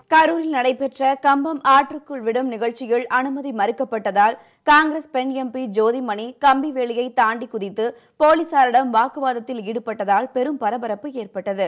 கரூரில் நடைபெற்ற கம்பம் ஆற்றுக்குள் விடும் நிகழ்ச்சியில் அனுமதி மறுக்கப்பட்டதால் காங்கிரஸ் பெண் எம்பி ஜோதிமணி கம்பி வேலியை தாண்டி குதித்து போலீசாரிடம் வாக்குவாதத்தில் ஈடுபட்டதால் பெரும் பரபரப்பு ஏற்பட்டது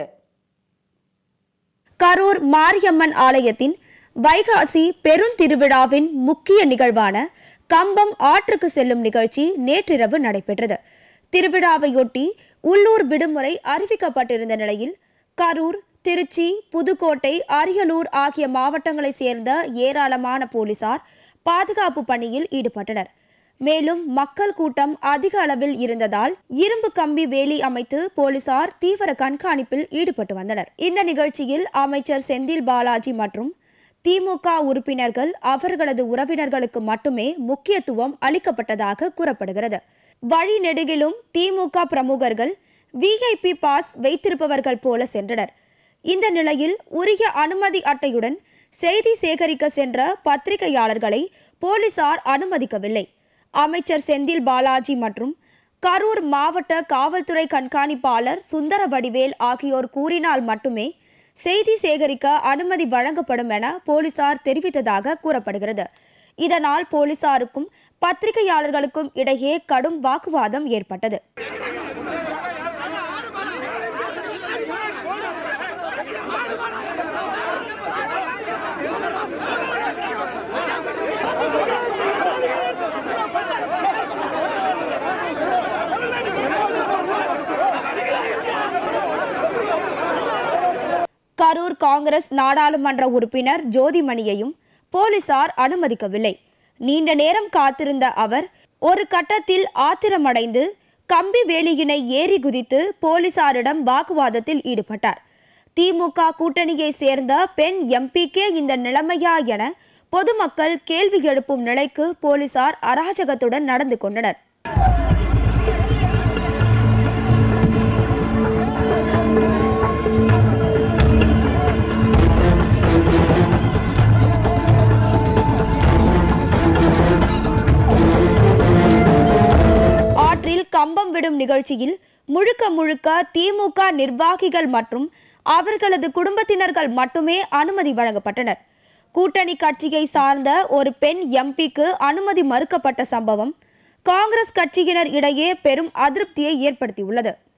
கரூர் மாரியம்மன் ஆலயத்தின் வைகாசி பெருந்திருவிழாவின் முக்கிய நிகழ்வான கம்பம் ஆற்றுக்கு செல்லும் நிகழ்ச்சி நேற்றிரவு நடைபெற்றது திருவிழாவையொட்டி உள்ளூர் விடுமுறை அறிவிக்கப்பட்டிருந்த நிலையில் கரூர் திருச்சி புதுக்கோட்டை அரியலூர் ஆகிய மாவட்டங்களைச் சேர்ந்த ஏராளமான போலீசார் பாதுகாப்பு பணியில் ஈடுபட்டனர் மேலும் மக்கள் கூட்டம் அதிக அளவில் இருந்ததால் இரும்பு கம்பி வேலி அமைத்து போலீசார் தீவிர கண்காணிப்பில் ஈடுபட்டு வந்தனர் இந்த நிகழ்ச்சியில் அமைச்சர் செந்தில் பாலாஜி மற்றும் திமுக உறுப்பினர்கள் அவர்களது உறவினர்களுக்கு மட்டுமே முக்கியத்துவம் அளிக்கப்பட்டதாக கூறப்படுகிறது வழி நெடுகிலும் திமுக பிரமுகர்கள் விஐபி பாஸ் வைத்திருப்பவர்கள் போல சென்றனர் இந்த நிலையில் உரிய அனுமதி அட்டையுடன் செய்தி சேகரிக்க சென்ற பத்திரிகையாளர்களை போலீசார் அனுமதிக்கவில்லை அமைச்சர் செந்தில் பாலாஜி மற்றும் கரூர் மாவட்ட காவல்துறை கண்காணிப்பாளர் சுந்தர வடிவேல் ஆகியோர் கூறினால் மட்டுமே செய்தி சேகரிக்க அனுமதி வழங்கப்படும் என போலீசார் தெரிவித்ததாக கூறப்படுகிறது இதனால் போலீசாருக்கும் பத்திரிகையாளர்களுக்கும் இடையே கடும் வாக்குவாதம் ஏற்பட்டது கரூர் காங்கிரஸ் நாடாளுமன்ற உறுப்பினர் ஜோதிமணியையும் போலீசார் அனுமதிக்கவில்லை நீண்ட நேரம் காத்திருந்த அவர் ஒரு கட்டத்தில் ஆத்திரமடைந்து கம்பி வேலியினை ஏறி குதித்து போலீசாரிடம் வாக்குவாதத்தில் ஈடுபட்டார் திமுக கூட்டணியை சேர்ந்த பெண் எம்பிக்கே இந்த நிலைமையா என பொதுமக்கள் கேள்வி எழுப்பும் நிலைக்கு போலீசார் அராஜகத்துடன் நடந்து கொண்டனர் ஆற்றில் கம்பம் விடும் நிகழ்ச்சியில் முழுக்க முழுக்க திமுக நிர்வாகிகள் மற்றும் அவர்களது குடும்பத்தினர்கள் மட்டுமே அனுமதி வழங்கப்பட்டனர் கூட்டணி கட்சியை சார்ந்த ஒரு பெண் எம்பிக்கு அனுமதி மறுக்கப்பட்ட சம்பவம் காங்கிரஸ் கட்சியினர் இடையே பெரும் அதிருப்தியை ஏற்படுத்தியுள்ளது